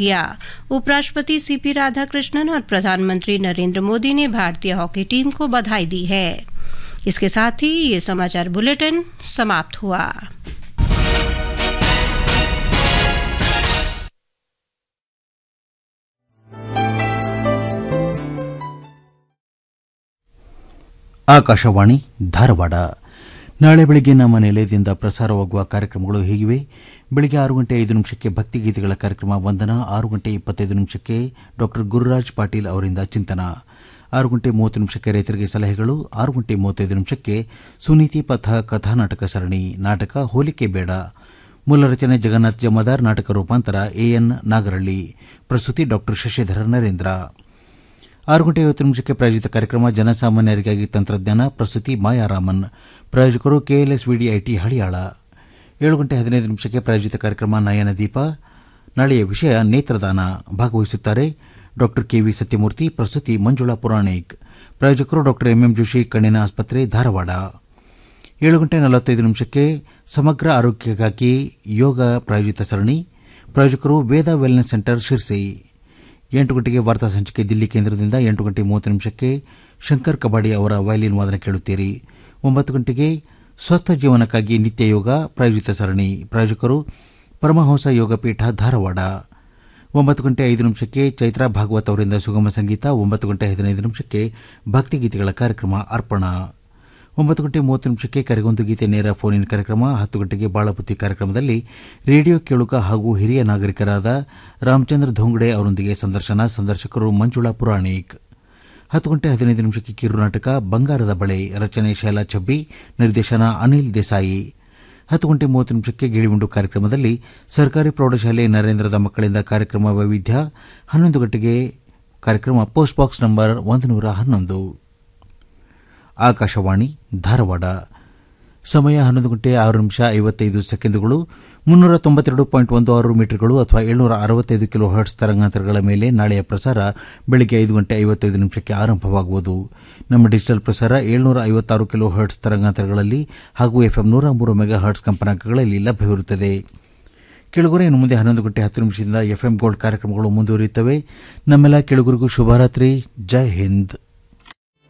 किया उपराष्ट्रपति सीपी राधाकृष्णन और प्रधानमंत्री नरेंद्र मोदी ने भारतीय हॉकी टीम को बधाई दी है इसके साथ ही ये समाचार बुलेटिन समाप्त हुआ ಆಕಾಶವಾಣಿ ಧಾರವಾಡ ನಾಳೆ ಬೆಳಿಗ್ಗೆ ನಮ್ಮ ನಿಲಯದಿಂದ ಪ್ರಸಾರವಾಗುವ ಕಾರ್ಯಕ್ರಮಗಳು ಹೀಗಿವೆ ಬೆಳಿಗ್ಗೆ ಆರು ಗಂಟೆ ಐದು ನಿಮಿಷಕ್ಕೆ ಭಕ್ತಿಗೀತೆಗಳ ಕಾರ್ಯಕ್ರಮ ವಂದನ ಆರು ಗಂಟೆ ಇಪ್ಪತ್ತೈದು ನಿಮಿಷಕ್ಕೆ ಡಾಕ್ಟರ್ ಗುರುರಾಜ್ ಪಾಟೀಲ್ ಅವರಿಂದ ಚಿಂತನ ಆರು ಗಂಟೆ ಮೂವತ್ತು ನಿಮಿಷಕ್ಕೆ ರೈತರಿಗೆ ಸಲಹೆಗಳು ಆರು ಗಂಟೆ ಮೂವತ್ತೈದು ನಿಮಿಷಕ್ಕೆ ಸುನೀತಿ ಪಥ ಕಥಾನಾಟಕ ಸರಣಿ ನಾಟಕ ಹೋಲಿಕೆ ಬೇಡ ಮೂಲ ರಚನೆ ಜಗನ್ನಾಥ್ ಜಮದಾರ್ ನಾಟಕ ರೂಪಾಂತರ ಎಎನ್ ನಾಗರಳ್ಳಿ ಪ್ರಸ್ತುತಿ ಡಾಕ್ಟರ್ ಶಶಿಧರ ನರೇಂದ್ರ ಆರು ಗಂಟೆ ಐವತ್ತು ನಿಮಿಷಕ್ಕೆ ಪ್ರಾಯೋಜಿತ ಕಾರ್ಯಕ್ರಮ ಜನಸಾಮಾನ್ಯರಿಗಾಗಿ ತಂತ್ರಜ್ಞಾನ ಪ್ರಸ್ತುತಿ ಮಾಯಾರಾಮನ್ ಪ್ರಾಯೋಜಕರು ಕೆಎಲ್ಎಸ್ವಿಡಿ ಐಟಿ ಹಳಿಯಾಳ ಏಳು ಗಂಟೆ ಹದಿನೈದು ನಿಮಿಷಕ್ಕೆ ಪ್ರಾಯೋಜಿತ ಕಾರ್ಯಕ್ರಮ ನಯನ ದೀಪ ನಾಳೆಯ ವಿಷಯ ನೇತ್ರದಾನ ಭಾಗವಹಿಸುತ್ತಾರೆ ಡಾಕ್ಟರ್ ಕೆವಿ ಸತ್ಯಮೂರ್ತಿ ಪ್ರಸ್ತುತಿ ಮಂಜುಳಾ ಪುರಾಣಿಕ್ ಪ್ರಾಯೋಜಕರು ಡಾಕ್ಟರ್ ಎಂಎಂ ಜೋಶಿ ಕಣ್ಣಿನ ಆಸ್ಪತ್ರೆ ಧಾರವಾಡ ಏಳು ಗಂಟೆ ನಲವತ್ತೈದು ನಿಮಿಷಕ್ಕೆ ಸಮಗ್ರ ಆರೋಗ್ಯಕ್ಕಾಗಿ ಯೋಗ ಪ್ರಾಯೋಜಿತ ಸರಣಿ ಪ್ರಾಯೋಜಕರು ವೇದ ವೆಲ್ನೆಸ್ ಸೆಂಟರ್ ಶಿರ್ಸಿ ಎಂಟು ಗಂಟೆಗೆ ವಾರ್ತಾ ಸಂಚಿಕೆ ದಿಲ್ಲಿ ಕೇಂದ್ರದಿಂದ ಎಂಟು ಗಂಟೆ ಮೂವತ್ತು ನಿಮಿಷಕ್ಕೆ ಶಂಕರ್ ಕಬಾಡಿ ಅವರ ವಯಲಿನ್ ವಾದನ ಕೇಳುತ್ತೀರಿ ಒಂಬತ್ತು ಗಂಟೆಗೆ ಸ್ವಸ್ಥ ಜೀವನಕ್ಕಾಗಿ ನಿತ್ಯ ಯೋಗ ಪ್ರಾಯೋಜಿತ ಸರಣಿ ಪ್ರಾಯೋಜಕರು ಪರಮಹಂಸ ಯೋಗಪೀಠ ಧಾರವಾಡ ಒಂಬತ್ತು ಗಂಟೆ ಐದು ನಿಮಿಷಕ್ಕೆ ಚೈತ್ರಾ ಭಾಗವತ್ ಅವರಿಂದ ಸುಗಮ ಸಂಗೀತ ಒಂಬತ್ತು ಗಂಟೆ ಹದಿನೈದು ನಿಮಿಷಕ್ಕೆ ಭಕ್ತಿಗೀತೆಗಳ ಕಾರ್ಯಕ್ರಮ ಅರ್ಪಣ ಒಂಬತ್ತು ಗಂಟೆ ಮೂವತ್ತು ನಿಮಿಷಕ್ಕೆ ಕರೆಗೊಂದು ಗೀತೆ ನೇರ ಫೋನ್ ಇನ್ ಕಾರ್ಯಕ್ರಮ ಹತ್ತು ಗಂಟೆಗೆ ಬಾಳಪುತ್ತಿ ಕಾರ್ಯಕ್ರಮದಲ್ಲಿ ರೇಡಿಯೋ ಕೇಳುಗ ಹಾಗೂ ಹಿರಿಯ ನಾಗರಿಕರಾದ ರಾಮಚಂದ್ರ ಧೋಂಗಡೆ ಅವರೊಂದಿಗೆ ಸಂದರ್ಶನ ಸಂದರ್ಶಕರು ಮಂಜುಳಾ ಪುರಾಣಿಕ್ ಹತ್ತು ಗಂಟೆ ಹದಿನೈದು ನಿಮಿಷಕ್ಕೆ ಕಿರು ನಾಟಕ ಬಂಗಾರದ ಬಳೆ ರಚನೆ ಶೈಲಾ ಛಬ್ಬಿ ನಿರ್ದೇಶನ ಅನಿಲ್ ದೇಸಾಯಿ ಹತ್ತು ಗಂಟೆ ಮೂವತ್ತು ನಿಮಿಷಕ್ಕೆ ಗಿಳಿಗುಂಡು ಕಾರ್ಯಕ್ರಮದಲ್ಲಿ ಸರ್ಕಾರಿ ಪ್ರೌಢಶಾಲೆ ನರೇಂದ್ರದ ಮಕ್ಕಳಿಂದ ಕಾರ್ಯಕ್ರಮ ವೈವಿಧ್ಯ ಹನ್ನೊಂದು ಗಂಟೆಗೆ ಕಾರ್ಯಕ್ರಮ ಪೋಸ್ಟ್ ಬಾಕ್ಸ್ ನಂಬರ್ ಒಂದು ನೂರ ಹನ್ನೊಂದು ಆಕಾಶವಾಣಿ ಧಾರವಾಡ ಸಮಯ ಹನ್ನೊಂದು ಗಂಟೆ ಆರು ನಿಮಿಷ ಐವತ್ತೈದು ಸೆಕೆಂಡುಗಳು ಮುನ್ನೂರ ತೊಂಬತ್ತೆರಡು ಪಾಯಿಂಟ್ ಒಂದು ಆರು ಮೀಟರ್ಗಳು ಅಥವಾ ಏಳ್ನೂರ ಅರವತ್ತೈದು ಕಿಲೋ ಹರ್ಟ್ಸ್ ತರಂಗಾಂತರಗಳ ಮೇಲೆ ನಾಳೆಯ ಪ್ರಸಾರ ಬೆಳಗ್ಗೆ ಐದು ಗಂಟೆ ಐವತ್ತೈದು ನಿಮಿಷಕ್ಕೆ ಆರಂಭವಾಗುವುದು ನಮ್ಮ ಡಿಜಿಟಲ್ ಪ್ರಸಾರ ಏಳ್ನೂರ ಐವತ್ತಾರು ಕಿಲೋ ಹರ್ಟ್ಸ್ ತರಂಗಾಂತರಗಳಲ್ಲಿ ಹಾಗೂ ಎಫ್ಎಂ ನೂರ ಮೂರು ಮೆಗಾ ಹರ್ಟ್ಸ್ ಕಂಪನಾಂಕಗಳಲ್ಲಿ ಲಭ್ಯವಿರುತ್ತದೆ ಕೆಳಗುರೆ ಇನ್ನು ಮುಂದೆ ಹನ್ನೊಂದು ಗಂಟೆ ಹತ್ತು ನಿಮಿಷದಿಂದ ಎಫ್ಎಂ ಗೋಲ್ಡ್ ಕಾರ್ಯಕ್ರಮಗಳು ಮುಂದುವರಿಯುತ್ತವೆ ನಮ್ಮೆಲ್ಲ ಕೆಳಗುರಿಗೂ ಶುಭರಾತ್ರಿ ಜೈ ಹಿಂದ್